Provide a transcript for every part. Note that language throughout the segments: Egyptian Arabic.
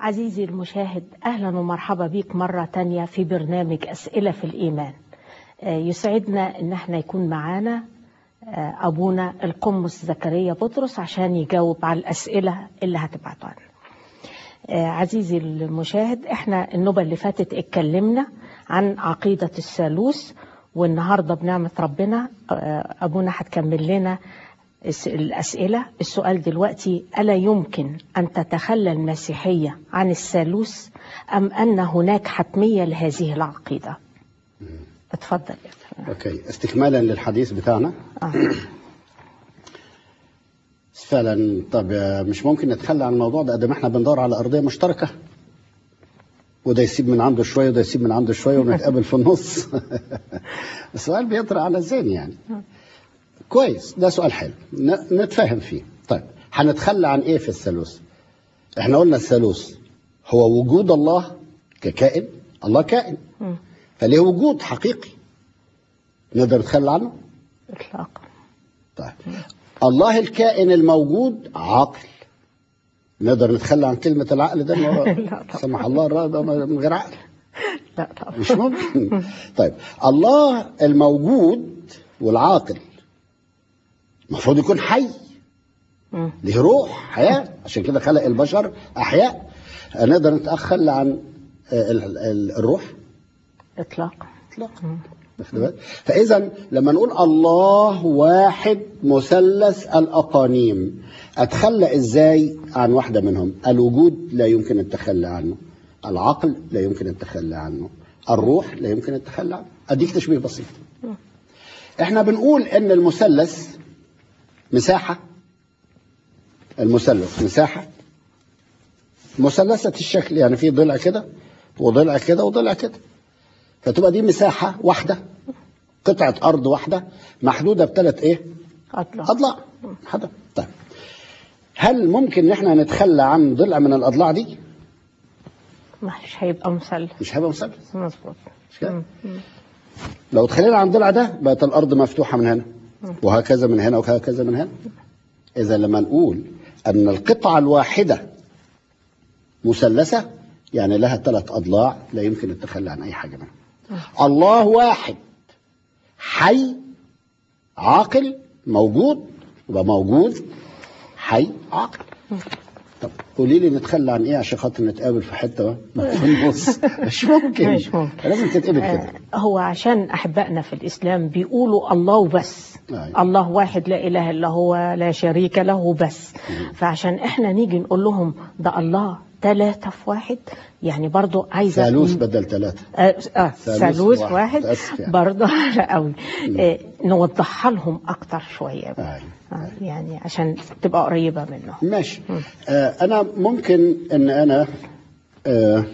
عزيزي المشاهد أهلا ومرحبا بيك مرة تانية في برنامج أسئلة في الإيمان آه، يسعدنا إن احنا يكون معانا آه، أبونا القمص زكريا بطرس عشان يجاوب على الأسئلة اللي هتبعتوا عنها آه، عزيزي المشاهد احنا النوبة اللي فاتت اتكلمنا عن عقيدة الثالوث والنهاردة بنعمة ربنا آه، أبونا هتكمل لنا الس- الأسئلة السؤال دلوقتي ألا يمكن أن تتخلى المسيحية عن الثالوث أم أن هناك حتمية لهذه العقيدة اتفضل يا فندم. اوكي استكمالا للحديث بتاعنا آه. فعلا طب مش ممكن نتخلى عن الموضوع ده قد ما احنا بندور على ارضيه مشتركه وده يسيب من عنده شويه وده يسيب من عنده شويه ونتقابل في النص السؤال بيطرح على الذهن يعني كويس ده سؤال حلو ن- نتفاهم فيه طيب هنتخلى عن ايه في الثالوث احنا قلنا الثالوث هو وجود الله ككائن الله كائن مم. فليه وجود حقيقي نقدر نتخلى عنه إطلاقا طيب الله الكائن الموجود عاقل نقدر نتخلى عن كلمة العقل ده ما هو- لا طبعا. سمح الله الرأي ده من غير عقل لا طبعا مش ممكن طيب الله الموجود والعاقل المفروض يكون حي مم. له روح حياة عشان كده خلق البشر أحياء نقدر نتخلى عن آه، ال- ال- الروح إطلاقا اطلاقا واخد بالك؟ فاذا لما نقول الله واحد مثلث الاقانيم اتخلى ازاي عن واحده منهم الوجود لا يمكن التخلى عنه العقل لا يمكن التخلى عنه الروح لا يمكن التخلى عنه اديك تشبيه بسيط احنا بنقول ان المثلث مساحه المثلث مساحه مثلثه الشكل يعني في ضلع كده وضلع كده وضلع كده فتبقى دي مساحة واحدة قطعة أرض واحدة محدودة بثلاث إيه؟ أطلع أضلاع حدا طيب هل ممكن إن إحنا نتخلى عن ضلع من الأضلاع دي؟ مش هيبقى مثلث مش هيبقى مثلث مظبوط مش كده؟ مم. مم. لو تخلينا عن الضلع ده بقت الأرض مفتوحة من هنا وهكذا من هنا وهكذا من هنا إذا لما نقول أن القطعة الواحدة مثلثة يعني لها ثلاث أضلاع لا يمكن التخلي عن أي حاجة منها الله واحد حي عاقل موجود يبقى موجود حي عاقل طب قولي لي نتخلى عن ايه عشان خاطر نتقابل في حته ما في النص مش ممكن مش ممكن. لازم تتقبل كده آه، هو عشان أحبائنا في الإسلام بيقولوا الله وبس أيوة. الله واحد لا إله إلا هو لا شريك له بس فعشان إحنا نيجي نقول لهم ده الله ثلاثة في واحد يعني برضو عايزة ثالوث بدل ثلاثه آه آه، ثالوث ثالوث واحد. واحد آسف يعني. برضه لا قوي آه نوضحها لهم أكتر شوية أيوة. آه يعني عشان تبقى قريبة منهم ماشي آه انا ممكن ان انا آه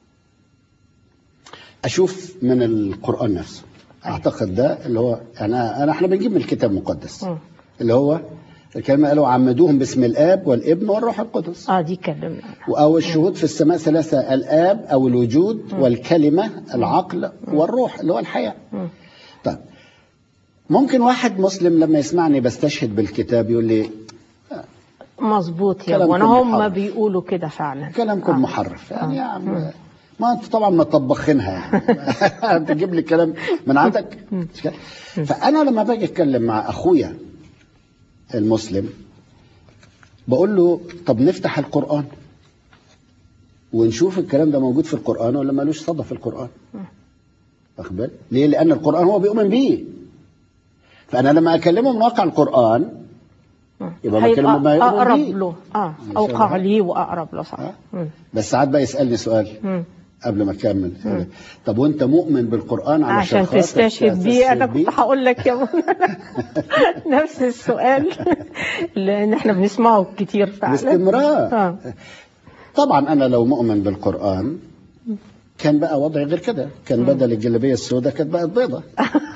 اشوف من القران نفسه اعتقد ده اللي هو انا انا احنا بنجيب من الكتاب المقدس مم. اللي هو الكلمه قالوا عمدوهم باسم الاب والابن والروح القدس اه دي كلمنا أو الشهود في السماء ثلاثة الآب أو الوجود والكلمة العقل والروح اللي هو الحياة مم. طيب ممكن واحد مسلم لما يسمعني بستشهد بالكتاب يقول لي مظبوط يا كلامكم ابونا هم محرف. بيقولوا كده فعلا كلامكم آه. محرف يعني يا عم ما انتوا طبعا مطبخينها يعني تجيب لي كلام من عندك مش كده؟ فانا لما باجي اتكلم مع اخويا المسلم بقول له طب نفتح القران ونشوف الكلام ده موجود في القران ولا ملوش صدى في القران واخد بالك ليه لان القران هو بيؤمن بيه فانا لما اكلمه من واقع القران يبقى بكلمه هيبقى ما يؤمن اقرب بيه له اه مش اوقع أنا. ليه واقرب له صح آه. مم. بس ساعات بقى يسالني سؤال مم. قبل ما اكمل طب وانت مؤمن بالقران علشان عشان خاطر تستشهد بيه انا تستشهد كنت هقول لك يا ابونا نفس السؤال لان احنا بنسمعه كتير فعلا باستمرار آه. طبعا انا لو مؤمن بالقران كان بقى وضعي غير كده كان بدل الجلابيه السوداء كانت بقت بيضة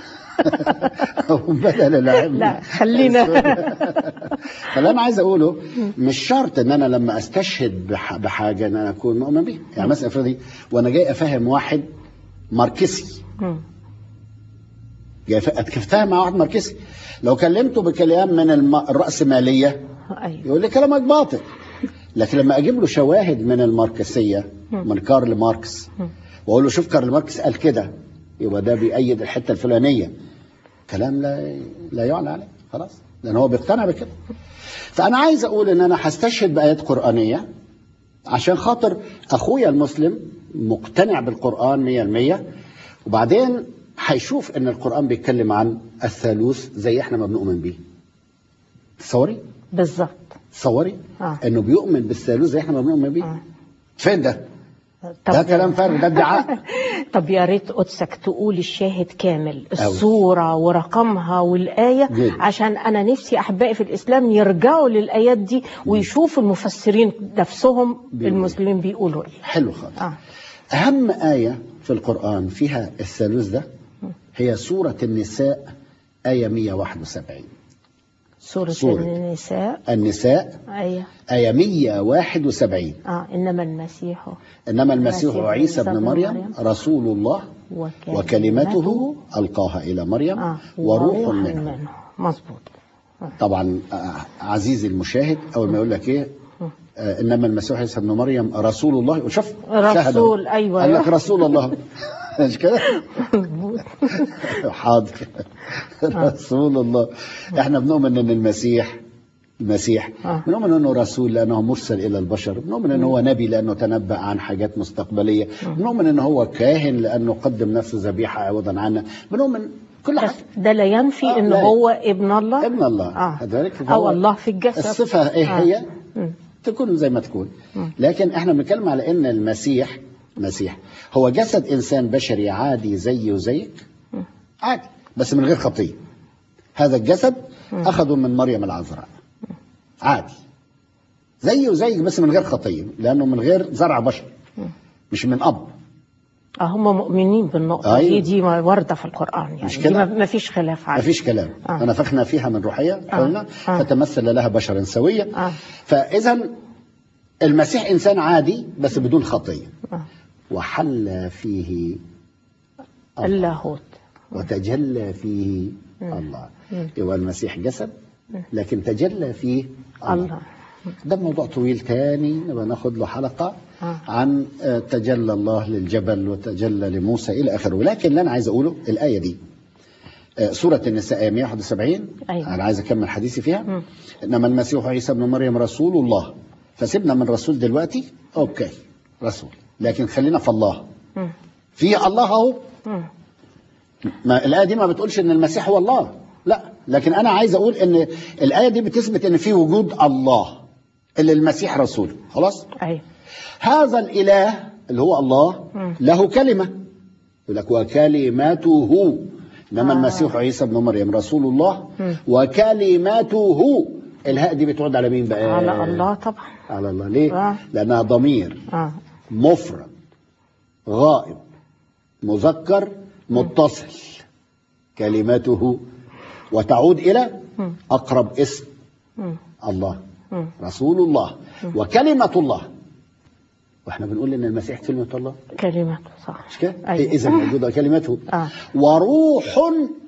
بدل العلم لا خلينا فاللي انا عايز اقوله مش شرط ان انا لما استشهد بح- بحاجه ان انا اكون مؤمن بيها يعني مثلا افرضي وانا جاي افهم واحد ماركسي مم. جاي ف- اتفاهم مع واحد ماركسي لو كلمته بكلام من الم- الرأسمالية ايوه يقول لي كلامك باطل لكن لما اجيب له شواهد من الماركسيه من كارل ماركس واقول له شوف كارل ماركس قال كده يبقى ده بيأيد الحته الفلانيه كلام لا لا يعلى عليه خلاص لان هو بيقتنع بكده فانا عايز اقول ان انا هستشهد بايات قرانيه عشان خاطر اخويا المسلم مقتنع بالقران 100% وبعدين هيشوف ان القران بيتكلم عن الثالوث زي احنا ما بنؤمن بيه تصوري بالظبط تصوري آه. انه بيؤمن بالثالوث زي احنا ما بنؤمن بيه آه. فين ده طب ده كلام فارغ ده ادعاء طب يا ريت قدسك تقول الشاهد كامل الصورة ورقمها والآية جدا. عشان أنا نفسي أحبائي في الإسلام يرجعوا للآيات دي ويشوفوا المفسرين نفسهم بيقولوا المسلمين بيقولوا إيه حلو خالص آه. أهم آية في القرآن فيها الثالوث ده هي سورة النساء آية 171 سورة, سورة. النساء النساء أيوة آية 171 آه إنما المسيح إنما المسيح المسيح عيسى ابن ابن مريم مريم رسول الله وكلمته وكلمته ألقاها إلى مريم آه وروح منه مظبوط طبعا آه، عزيزي المشاهد أول ما يقول لك إيه آه، إنما المسيح عيسى ابن مريم رسول الله وشوف رسول، شهد. أيوة، قال لك أيوة. رسول الله مش كده مظبوط حاضر رسول الله احنا بنؤمن ان المسيح المسيح آه. بنؤمن انه رسول لانه مرسل الى البشر بنؤمن انه هو نبي لانه تنبأ عن حاجات مستقبليه بنؤمن انه هو كاهن لانه قدم نفسه ذبيحه عوضا عنا بنؤمن كل بس حاجه ده لا ينفي آه، إن لا. هو ابن الله ابن الله آه. كذلك أو هو الله في الجسد الصفه ايه آه. هي مم. تكون زي ما تكون لكن احنا بنتكلم على ان المسيح مسيح هو جسد انسان بشري عادي زي وزيك عادي بس من غير خطيه هذا الجسد اخذه من مريم العذراء عادي زي وزيك بس من غير خطيه لانه من غير زرع بشر مش من اب اه هم مؤمنين بالنقطة أيوة. دي دي واردة في القرآن يعني مش دي كده؟ ما ما فيش خلاف ما عليها فيش كلام آه. فنفخنا فيها من روحية قلنا آه. فتمثل لها بشرا سويا آه. فإذا المسيح إنسان عادي بس بدون خطية آه. وحل فيه الله اللاهوت وتجلى فيه الله يبقى المسيح جسد لكن تجلى فيه الله, الله ده موضوع طويل تاني نبقى ناخد له حلقة آه. عن آه، تجلى الله للجبل وتجلى لموسى إلى آخره ولكن اللي أنا عايز أقوله الآية دي آه، سورة النساء آية 171 أيوة. أنا عايز أكمل حديثي فيها مم. إنما المسيح عيسى ابن مريم رسول الله فسيبنا من رسول دلوقتي أوكي رسول لكن خلينا في الله مم. في الله أهو مم. ما الآية دي ما بتقولش إن المسيح هو الله لا لكن أنا عايز أقول إن الآية دي بتثبت إن في وجود الله اللي المسيح رسوله خلاص أيوة هذا الإله اللي هو الله مم. له كلمة يقول لك وكلماته إنما آه. المسيح عيسى ابن مريم رسول الله مم. وكلماته الهاء دي بتعود على مين بقى على الله طبعا على الله ليه آه. لأنها ضمير اه مفرد غائب مذكر متصل كلمته وتعود إلى مم. أقرب اسم مم. الله مم. رسول الله وكلمة الله واحنا بنقول ان المسيح كلمة الله كلمة صح مش كده؟ أيوة. اذا موجودة كلمته آه. وروح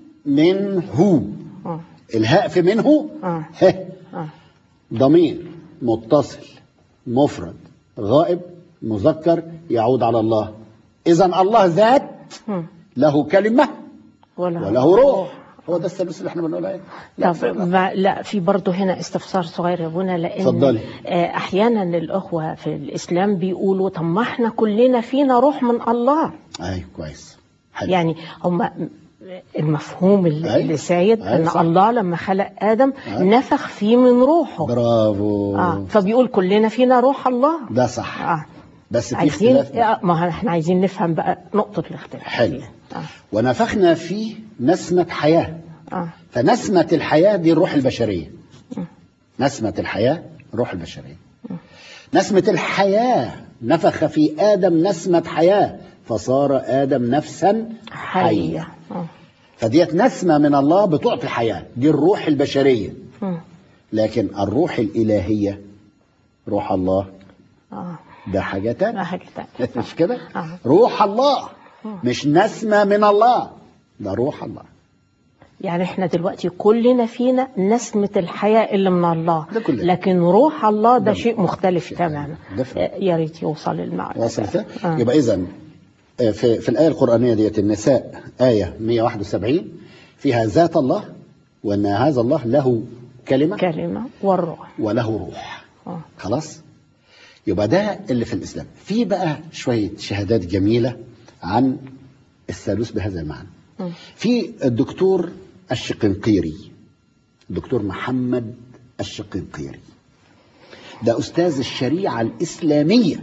منه آه. الهاء في منه آه. ه آه. ضمير متصل مفرد غائب مذكر يعود على الله اذا الله ذات مم. له كلمة ولا وله روح هو ده الثالوث اللي احنا بنقول عليه لا، طب ما لا في برضه هنا استفسار صغير يا ابونا لان اتفضلي. آه، احيانا الاخوه في الاسلام بيقولوا طب ما احنا كلنا فينا روح من الله اي كويس حلو. يعني هم المفهوم اللي أيوة. اللي سايد أيوة ان صح. الله لما خلق ادم أيوة. نفخ فيه من روحه برافو اه فبيقول كلنا فينا روح الله ده صح اه بس في عايزين اختلاف بقى. آه، ما احنا عايزين نفهم بقى نقطه الاختلاف حلو. دي. اه ونفخنا فيه نسمة حياة اه فنسمة الحياة دي الروح البشرية نسمة الحياة روح البشرية نسمة الحياة نفخ في آدم نسمة حياة فصار آدم نفسا حية حيه اه فديت نسمة من الله بتعطي حياة دي الروح البشرية مم. لكن الروح الإلهية روح الله اه ده حاجة تانية لا حاجه تانية مش كده آه. روح الله مش نسمة من الله ده روح الله يعني احنا دلوقتي كلنا فينا نسمة الحياة اللي من الله ده كلنا. لكن روح الله ده ده شيء مختلف شيء تماما ده فعلا. يا ريت يوصل المعنى واصل ده. كده؟ يبقى اذا في, في الايه القرانيه ديت النساء ايه 171 فيها ذات الله وان هذا الله له كلمه كلمة والروح وله روح آه. خلاص يبقى ده اللي في الاسلام في بقى شويه شهادات جميله عن الثالوث بهذا المعنى مم. في الدكتور الشقنقيري الدكتور محمد الشقنقيري ده استاذ الشريعه الاسلاميه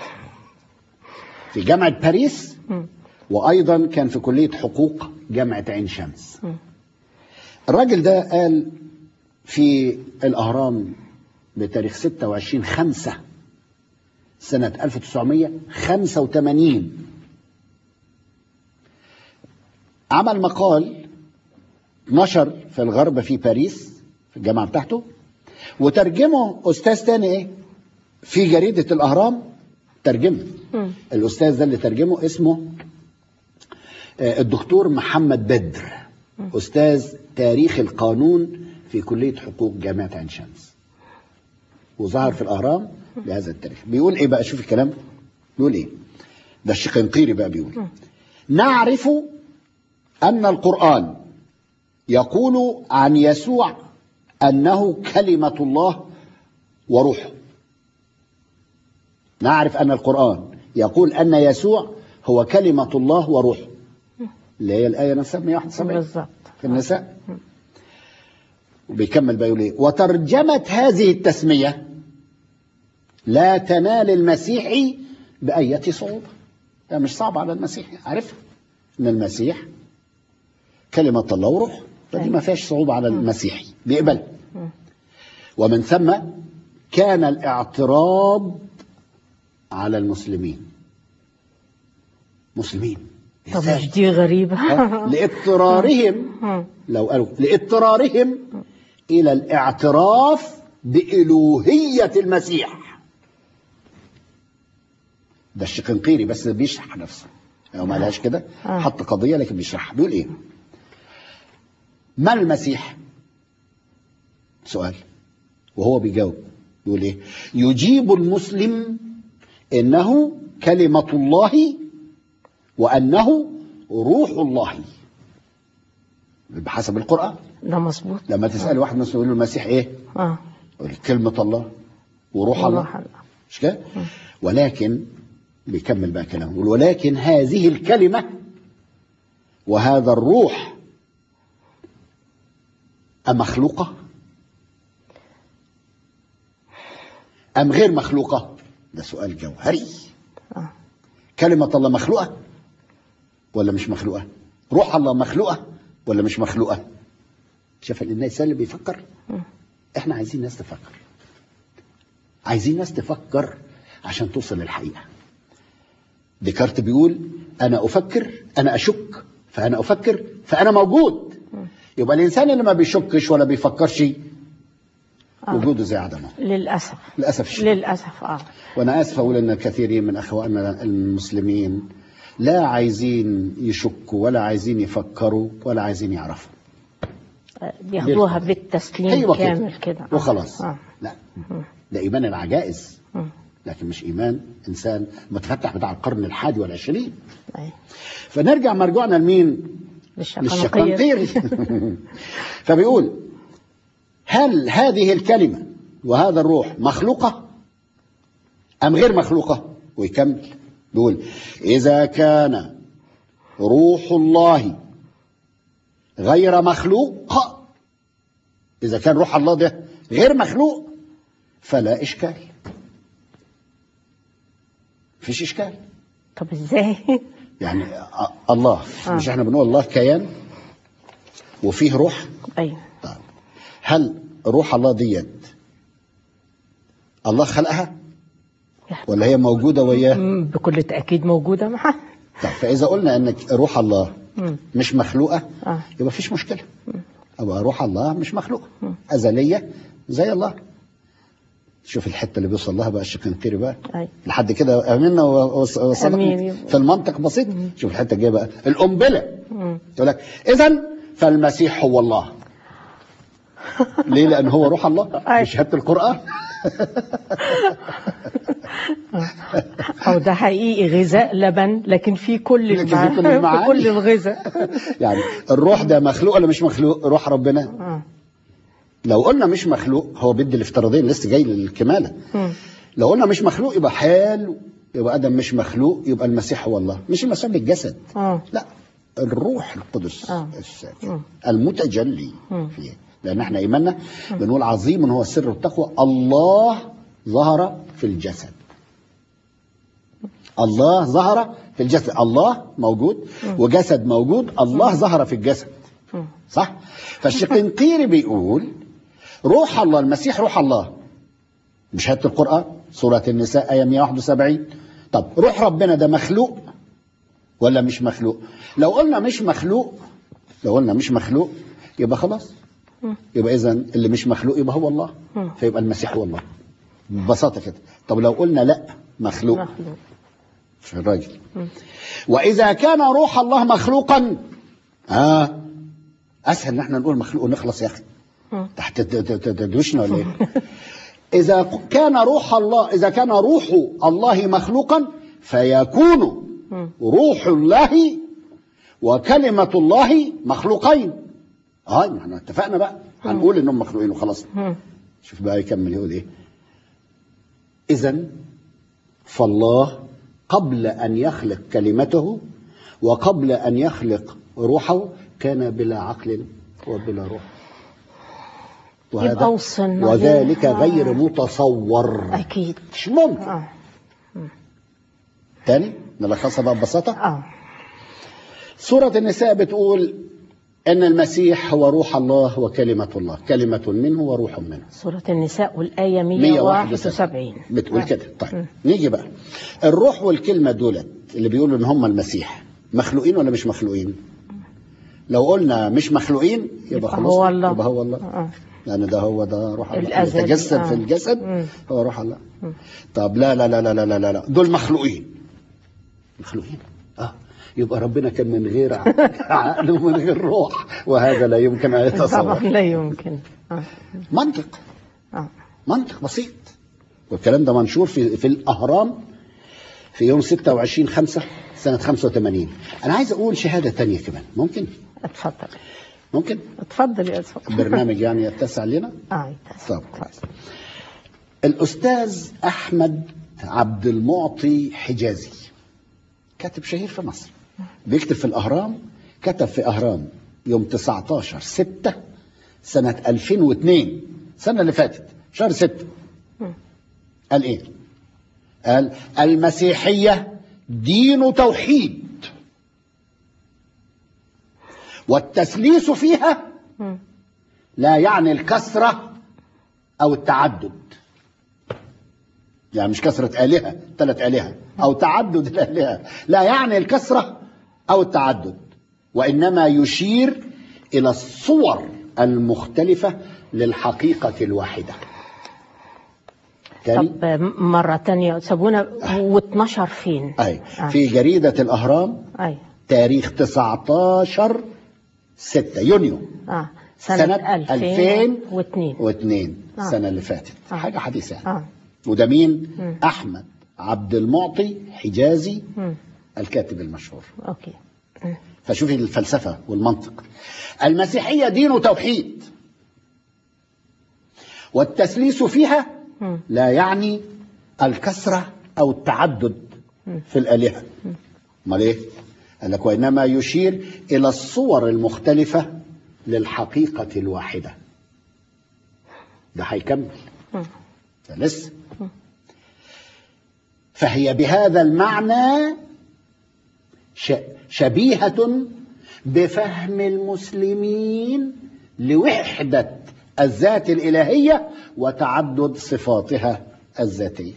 في جامعه باريس مم. وايضا كان في كليه حقوق جامعه عين شمس مم. الراجل ده قال في الاهرام بتاريخ 26 5 سنه 1985 عمل مقال نشر في الغرب في باريس في الجامعه بتاعته وترجمه استاذ تاني ايه في جريده الاهرام ترجمه مم. الاستاذ ده اللي ترجمه اسمه آه، الدكتور محمد بدر استاذ تاريخ القانون في كليه حقوق جامعه عين شمس وظهر في الاهرام بهذا التاريخ بيقول ايه بقى شوف الكلام بيقول ايه ده الشقنقيري بقى بيقول نعرف ان القران يقول عن يسوع انه كلمه الله وروحه نعرف ان القران يقول ان يسوع هو كلمه الله وروحه اللي هي الايه نفسها 171 بالظبط في النساء وبيكمل بقى يقول ايه وترجمه هذه التسميه لا تنال المسيحي بأية صعوبة ده مش صعب على المسيحي عارف ان المسيح كلمة الله وروح فدي ما فيهاش صعوبة على المسيحي بيقبل ومن ثم كان الاعتراض على المسلمين مسلمين طب إزاي؟ مش دي غريبة ها؟ لاضطرارهم مم. لو قالوا لاضطرارهم الى الاعتراف بالوهيه المسيح ده الشقنقيري بس بيشرح نفسه هو ما لهاش كده آه. حط قضيه لكن بيشرحها بيقول ايه ما المسيح سؤال وهو بيجاوب يقول ايه يجيب المسلم انه كلمه الله وانه روح الله بحسب القران ده مظبوط لما تسال واحد مثلا يقول له المسيح ايه اه يقول لك كلمه الله وروح الله والله الله. مش كده ولكن بيكمل بقى كلامه يقول ولكن هذه الكلمه وهذا الروح أمخلوقة أم غير مخلوقة ده سؤال جوهري آه. كلمة الله مخلوقة ولا مش مخلوقة روح الله مخلوقة ولا مش مخلوقة شايف الإنسان اللي بيفكر احنا عايزين ناس تفكر عايزين ناس تفكر عشان توصل للحقيقة ديكارت بيقول أنا أفكر أنا أشك فأنا أفكر فأنا موجود يبقى الإنسان اللي ما بيشكش ولا بيفكرش آه. وجوده زي عدمه للأسف للأسف الشديد للأسف اه وأنا آسف أقول أن كثيرين من أخواننا المسلمين لا عايزين يشكوا ولا عايزين يفكروا ولا عايزين يعرفوا بياخدوها بالتسليم أيوة كده. كامل كده آه. وخلاص آه. لا ده إيمان العجائز مم. لكن مش إيمان إنسان متفتح بتاع القرن الحادي والعشرين أيوة. فنرجع مرجوعنا لمين؟ للشقنقير للشقنقير فبيقول هل هذه الكلمة وهذا الروح مخلوقة أم غير مخلوقة ويكمل بيقول إذا كان روح الله غير مخلوق إذا كان روح الله ده غير مخلوق فلا إشكال فيش إشكال طب ازاي يعني أ- الله آه. مش احنا بنقول الله كيان وفيه روح ايوه طيب هل روح الله ديت الله خلقها ولا هي موجودة وياه مم، بكل تأكيد موجودة معاه طيب فإذا قلنا أن روح الله مم. مش مخلوقة آه. يبقى فيش مشكلة أو روح الله مش مخلوقة أزلية زي الله شوف الحتة اللي بيوصل لها بقى الشقنقيري بقى أيوة. لحد كده أمنا وصلنا أمين. في المنطق بسيط شوف الحتة الجاية بقى القنبلة مم. يقول لك إذا فالمسيح هو الله ليه لان هو روح الله أي. بشهاده القران أو ده حقيقي غذاء لبن لكن في كل لكن في المع... كل المعاني. في كل الغذاء يعني الروح ده مخلوق ولا مش مخلوق روح ربنا آه. لو قلنا مش مخلوق هو بيدي الافتراضين لسه جاي للكماله مم. لو قلنا مش مخلوق يبقى حلو يبقى ادم مش مخلوق يبقى المسيح هو الله مش المسيح بالجسد آه. لا الروح القدس آه. الساكن مم. المتجلي مم. فيه لان احنا ايماننا بنقول عظيم هو سر التقوى الله ظهر في الجسد الله ظهر في الجسد الله موجود وجسد موجود الله ظهر في الجسد مم. صح فالشقنطيري بيقول روح الله المسيح روح الله بشهاده القران سوره النساء ايه 171 طب روح ربنا ده مخلوق ولا مش مخلوق لو قلنا مش مخلوق لو قلنا مش مخلوق يبقى خلاص مم. يبقى اذا اللي مش مخلوق يبقى هو الله مم. فيبقى المسيح هو الله ببساطه كده طب لو قلنا لا مخلوق مخلوق مش الراجل واذا كان روح الله مخلوقا اه اسهل ان احنا نقول مخلوق ونخلص يا اخي مم. تحت ت- ت- ت- تدوشنا ولا ايه اذا كان روح الله اذا كان روح الله مخلوقا فيكون مم. روح الله وكلمة الله مخلوقين اه ما احنا اتفقنا بقى هنقول انهم مخلوقين وخلاص مم. شوف بقى يكمل يقول ايه اذا فالله قبل ان يخلق كلمته وقبل ان يخلق روحه كان بلا عقل وبلا روح يبقى وصلنا وذلك لل- غير متصور أكيد مش ممكن آه. تاني نلخصها بقى ببساطه آه. سورة النساء بتقول أن المسيح هو روح الله وكلمة الله كلمة منه وروح منه سورة النساء والآية 171 171 بتقول آه. كده طيب نيجي بقى الروح والكلمة دولت اللي بيقولوا ان هم المسيح مخلوقين ولا مش مخلوقين لو قلنا مش مخلوقين يبقى, يبقى خلاص هو الله. يبقى هو الله آه. لأن ده هو ده روح الله الأزلي، يتجسد آه. في الجسد مم. هو روح الله طب لا لا لا لا لا لا لا دول مخلوقين مخلوقين اه يبقى ربنا كان من غير عقل ومن غير روح وهذا لا يمكن ان طبعا يتصور لا يمكن آه. منطق آه. منطق بسيط والكلام ده منشور في في الاهرام في يوم 26 5 سنه 85 انا عايز اقول شهاده تانية كمان ممكن اتفضل ممكن اتفضل يا أستاذ برنامج يعني يتسع لنا آه. طب الاستاذ احمد عبد المعطي حجازي كاتب شهير في مصر بيكتب في الاهرام كتب في اهرام يوم 19 6 سنه 2002 السنه اللي فاتت شهر 6 قال ايه قال المسيحيه دين توحيد والتثليث فيها مم. لا يعني الكثرة أو التعدد يعني مش كثرة آلهة ثلاث آلهة أو تعدد الآلهة لا يعني الكثرة أو التعدد وإنما يشير إلى الصور المختلفة للحقيقة الواحدة تاني طب مرة تانية سابونا واتنشر فين؟ أي آه. في جريدة الأهرام أي تاريخ 19 6 يونيو آه. سنة, سنة 2002 واثنين آه. السنة اللي فاتت آه. حاجة حديثة آه. وده مين؟ مم. أحمد عبد المعطي حجازي مم. الكاتب المشهور أوكي مم. فشوفي الفلسفة والمنطق المسيحية دين توحيد والتثليث فيها مم. لا يعني الكثرة أو التعدد في الآلهة امال إيه؟ قال لك وإنما يشير إلى الصور المختلفة للحقيقة الواحدة ده هيكمل مم. ده لسه فهي بهذا المعنى ش- شبيهة بفهم المسلمين لوحدة الذات الإلهية وتعدد صفاتها الذاتية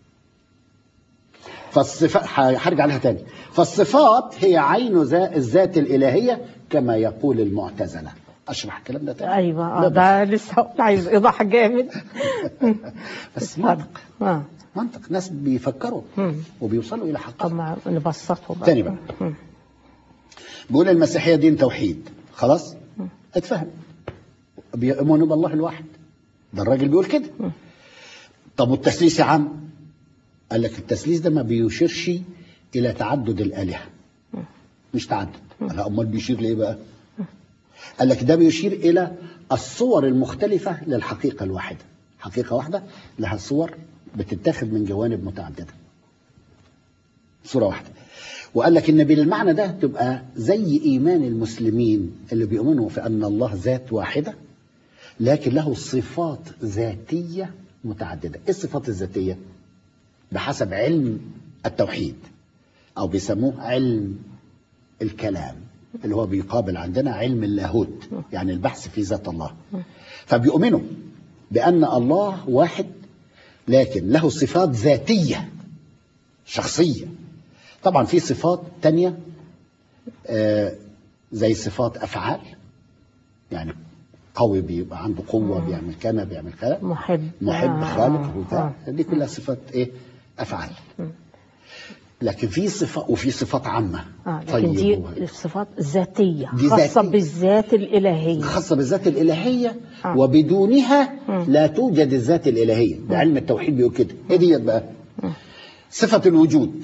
فالصفات هرجع لها تاني فالصفات هي عين ذا- الذات الإلهية كما يقول المعتزلة أشرح الكلام ده تاني أيوة آه. لا ده لسه هقول عايز إيضاح جامد بس منطق آه. منطق ناس بيفكروا مم. وبيوصلوا إلى طب حقيقة ما نبسطه بقى تاني بقى. مم. بيقول المسيحية دين توحيد خلاص اتفهم بيؤمنوا بالله الواحد ده الراجل بيقول كده طب والتثليث يا عم قال لك التثليث ده ما بيشيرش الى تعدد الالهه مش تعدد لا امال بيشير ليه بقى قال لك ده بيشير الى الصور المختلفه للحقيقه الواحده حقيقه واحده لها صور بتتاخد من جوانب متعدده صوره واحده وقال لك ان بالمعنى ده تبقى زي ايمان المسلمين اللي بيؤمنوا في ان الله ذات واحده لكن له صفات ذاتيه متعدده ايه الصفات الذاتيه بحسب علم التوحيد او بيسموه علم الكلام اللي هو بيقابل عندنا علم اللاهوت يعني البحث في ذات الله فبيؤمنوا بان الله واحد لكن له صفات ذاتيه شخصيه طبعا في صفات تانية آه زي صفات افعال يعني قوي بيبقى عنده قوه بيعمل كذا بيعمل كذا محب محب آه، خالق وبتاع آه. دي كلها صفات ايه افعال لكن في صفات وفي صفات عامه آه لكن دي صفات ذاتية دي خاصة ذاتية. بالذات الإلهية خاصه بالذات الالهيه آه. وبدونها لا توجد الذات الالهيه بعلم التوحيد بيقول كده ايه ديت بقى صفه الوجود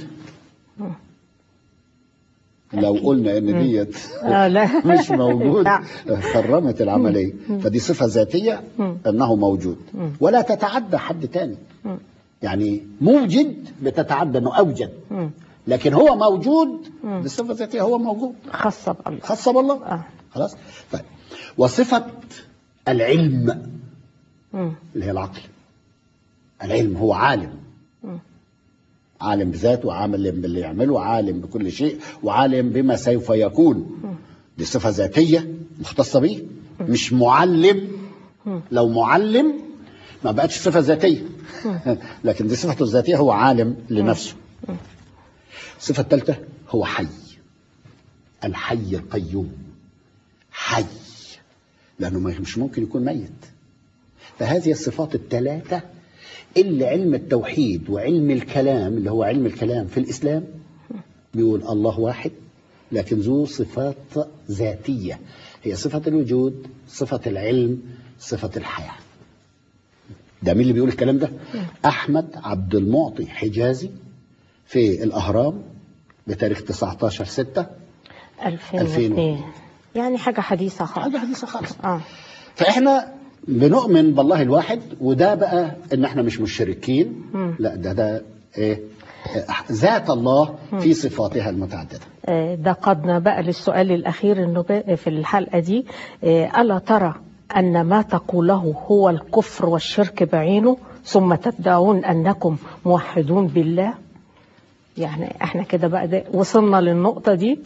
لو قلنا ان ديت آه لا مش موجود لا. خرمت العمليه فدي صفه ذاتيه انه موجود ولا تتعدى حد تاني يعني موجد بتتعدى انه اوجد مم. لكن هو موجود دي صفه ذاتيه هو موجود خاصة بالله خاصه بالله آه. خلاص طيب وصفه العلم مم. اللي هي العقل العلم هو عالم مم. عالم بذاته عالم باللي يعمله عالم بكل شيء وعالم بما سوف يكون دي صفة ذاتية مختصة به مش معلم لو معلم ما بقتش صفة ذاتية لكن دي صفته الذاتية هو عالم لنفسه الصفة الثالثة هو حي الحي القيوم حي لأنه ما- مش ممكن يكون ميت فهذه الصفات الثلاثة اللي علم التوحيد وعلم الكلام اللي هو علم الكلام في الإسلام بيقول الله واحد لكن ذو صفات ذاتية هي صفة الوجود صفة العلم صفة الحياة ده مين اللي بيقول الكلام ده أحمد عبد المعطي حجازي في الأهرام بتاريخ 19 6 2002 يعني حاجة حديثة خالص حاجة حديثة خالص اه فاحنا بنؤمن بالله الواحد وده بقى ان احنا مش مشركين مم. لا ده ده ايه آه، ذات الله في صفاتها المتعدده آه، ده قادنا بقى للسؤال الأخير إنه بقى في الحلقة دي آه، ألا ترى أن ما تقوله هو الكفر والشرك بعينه ثم تدعون أنكم موحدون بالله يعني احنا كده بقى ده وصلنا للنقطة دي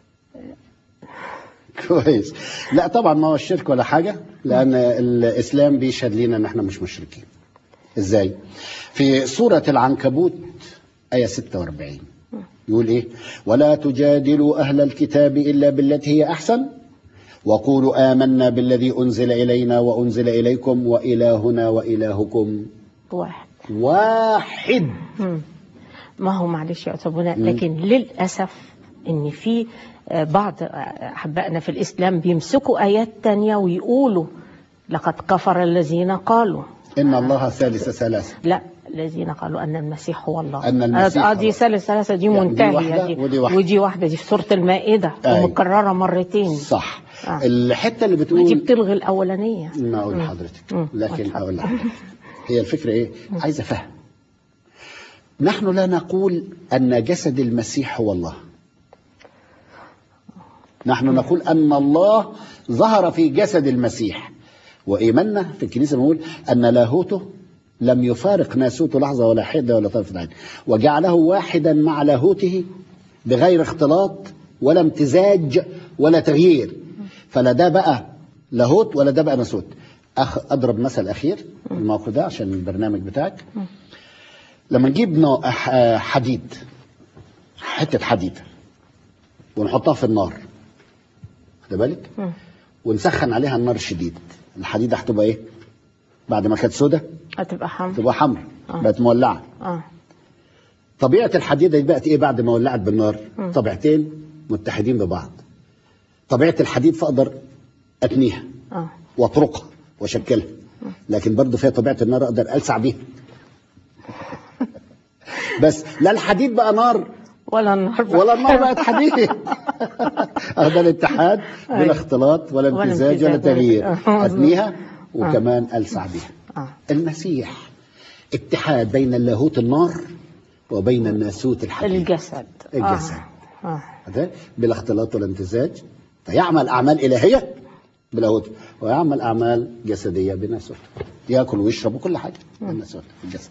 كويس لا طبعا ما هو الشرك ولا حاجه لان الاسلام بيشهد لنا ان احنا مش مشركين ازاي في سوره العنكبوت ايه 46 يقول ايه ولا تجادلوا اهل الكتاب الا بالتي هي احسن وقولوا آمنا بالذي أنزل إلينا وأنزل إليكم وإلهنا وإلهكم واحد واحد مم. ما هو معلش يا أستاذ بناء لكن للأسف إن في آه، بعض آه، أحبائنا في الإسلام بيمسكوا آيات تانية ويقولوا لقد كفر الذين قالوا إن الله ثالث ثلاثة لا الذين قالوا أن المسيح هو الله أن المسيح آه هو- دي ثالث ثلاثة دي يعني دي منتهية واحدة دي ودي واحدة. ودي واحدة دي في سورة المائدة أيوة. ومكررة مرتين صح آه. الحتة اللي دي بتقول بتلغي الأولانية ما أقول لحضرتك مم. لكن اتفضل. أقول لك هي الفكرة إيه عايزة فهم نحن لا نقول أن جسد المسيح هو الله نحن نقول أن الله ظهر في جسد المسيح وإيماننا في الكنيسة بنقول أن لاهوته لم يفارق ناسوته لحظة ولا حدة ولا طرفة عين وجعله واحدا مع لاهوته بغير اختلاط ولا امتزاج ولا تغيير فلا ده بقى لاهوت ولا ده بقى ناسوت أخ أضرب مثل أخير في الموقف ده عشان البرنامج بتاعك لما نجيب نوع- ح- حديد حتة حديد ونحطها في النار خد بالك مم. ونسخن عليها النار الشديد الحديدة هتبقى ايه بعد ما كانت سودة هتبقى حمر تبقى حمر آه. بقت مولعة اه طبيعة الحديدة دي بقت ايه بعد ما ولعت بالنار طبيعتين متحدين ببعض طبيعة الحديد فاقدر اتنيها اه واطرقها واشكلها لكن برضه فيها طبيعه النار اقدر السع بيها بس لا الحديد بقى نار ولا النار ولا النار بقت حديد هذا الاتحاد بلا أيوة. اختلاط ولا ولا امتزاج ولا امتزاج. تغيير آه. اتنيها وكمان السع بيها اه المسيح اتحاد بين اللاهوت النار وبين الناسوت الحديد الجسد الجسد. اه, آه. هذا بلا اختلاط ولا امتزاج فيعمل اعمال الهيه بلاهوت ويعمل اعمال جسديه بناسوت ياكل ويشرب وكل حاجه بالناسوت الجسد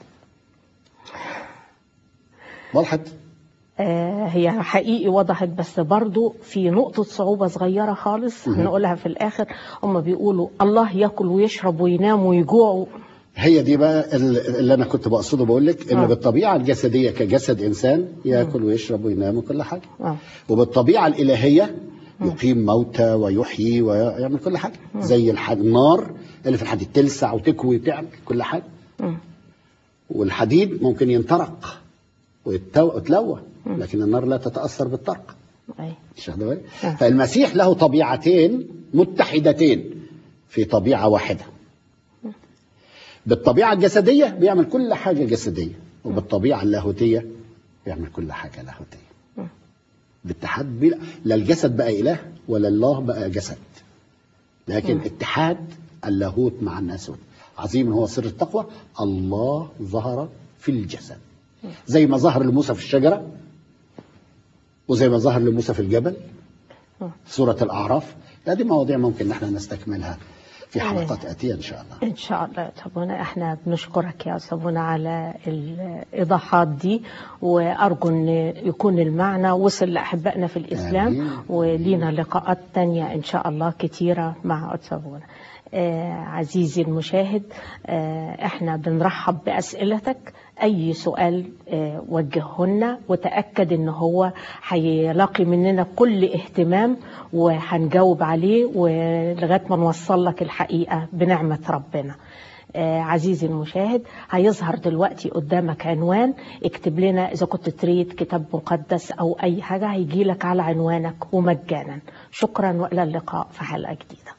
وضحت آه، هي حقيقي وضحت بس برضو في نقطة صعوبة صغيرة خالص هنقولها في الآخر هم بيقولوا الله ياكل ويشرب وينام ويجوع هي دي بقى ال- اللي انا كنت بقصده بقول لك ان آه. بالطبيعه الجسديه كجسد انسان ياكل ويشرب وينام وكل حاجه آه. وبالطبيعه الالهيه يقيم موتى ويحيي ويعمل كل حاجه زي الح- النار اللي في الحديد تلسع وتكوي وتعمل كل حاجه مم. والحديد ممكن ينطرق ويتو- ويتلوى لكن النار لا تتاثر بالطرق أي. مش واخد بالك؟ آه. فالمسيح له طبيعتين متحدتين في طبيعه واحده بالطبيعه الجسديه بيعمل كل حاجه جسديه وبالطبيعه اللاهوتيه بيعمل كل حاجه لاهوتيه باتحاد بلا لا الجسد بقى اله ولا الله بقى جسد لكن اتحاد اللاهوت مع الناسوت عظيم هو سر التقوى الله ظهر في الجسد زي ما ظهر لموسى في الشجره وزي ما ظهر لموسى في الجبل آه. سورة الأعراف لا دي مواضيع ممكن نحن نستكملها في حلقات آتية إن شاء الله إن شاء الله يا سابونا احنا بنشكرك يا سابونا على الإيضاحات دي وأرجو أن يكون المعنى وصل لأحبائنا في الإسلام آمين. ولينا لقاءات تانية إن شاء الله كتيرة مع سابونا آه عزيزي المشاهد آه احنا بنرحب بأسئلتك أي سؤال آه وجهه لنا وتأكد إن هو هيلاقي مننا كل اهتمام وهنجاوب عليه ولغاية ما نوصل لك الحقيقة بنعمة ربنا آه عزيزي المشاهد هيظهر دلوقتي قدامك عنوان اكتب لنا إذا كنت تريد كتاب مقدس أو أي حاجة هيجي لك على عنوانك ومجانا شكرا وإلى اللقاء في حلقة جديدة